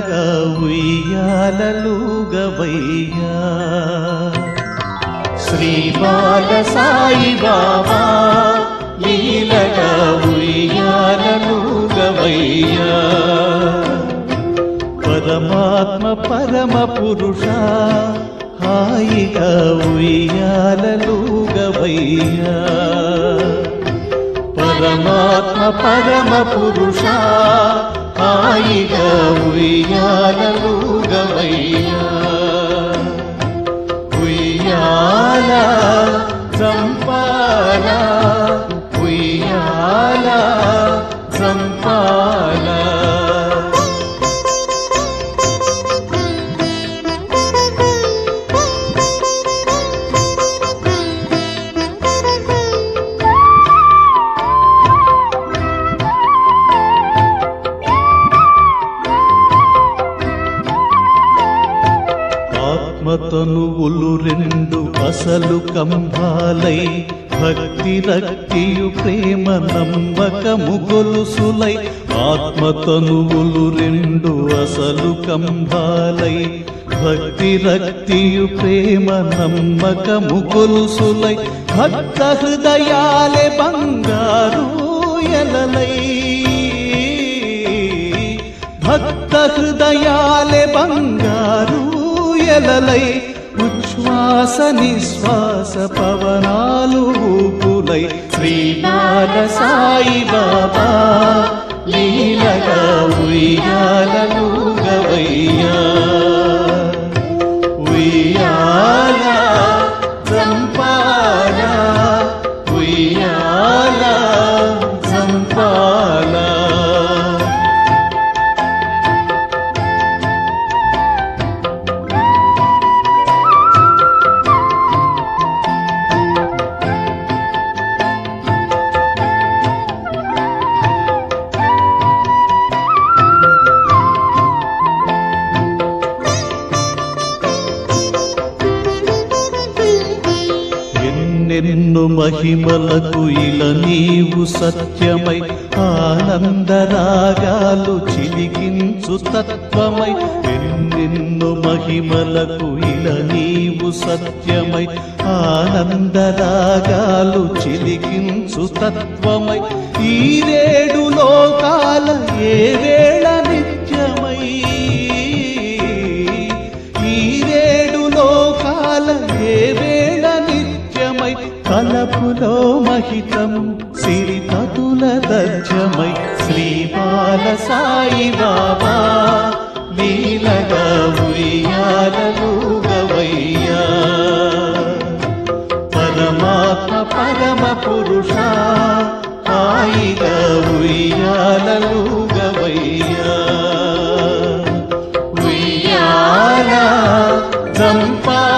లీలగా ఉయ్యాలలుగవయ్యా శ్రీ బాల సాయి బాబా లీలగా ఉయ్యాలలుగవయ్యా పరమాత్మ పరమ పురుష హాయిగా ఉయ్యాలలుగవయ్యా పరమాత్మ పరమ పురుష హాయిగా ఉయ్యాలలుగవయ్యా ఉయ్యాల చంపాల ఉయ్యాల చంపాల ఆత్మతనువులు రెండు అసలు కంభాలై భక్తి రక్తియు ప్రేమ నమ్మకము గొలుసులై ఆత్మతనువులు రెండు అసలు కంభాలై భక్తి రక్తియు ప్రేమ నమ్మకము గొలుసులై భక్త హృదయాలే బంగారు ఎలలై భక్త హృదయాలే బంగారు ఎలలై ఉచ్ఛ్వాస నిశ్వాస పవనాలు ఊపులై శ్రీబాల సాయి బాబా లీలగా ఉయ్యాలలు గవయ్యా ఉయ్యాల చంపాల ఉయ్యాల చంపాల ఎన్నెన్నో మహిమలకు ఇల నీవు సత్యమై ఆనందరాగాలు చిలికించు తత్వమై ఎన్నెన్నో మహిమలకు ఇల నీవు సత్యమై ఆనందరాగాలు చిలికించు తత్వమై ఈ రేడు లోకాల ఏ వేళ నిత్యమై ఈ రేడు లోకాల ఏ వేళ నిత్యమై కలపులో మహితం సిరితతుల దర్జమై శ్రీబాల సాయి బాబా లీలగా ఉయ్యాలలు గవయ్యా పరమాత్మ పరమ పురుష హాయిగా ఉయ్యాలలు గవయ్యా ఉయ్యాల చంపా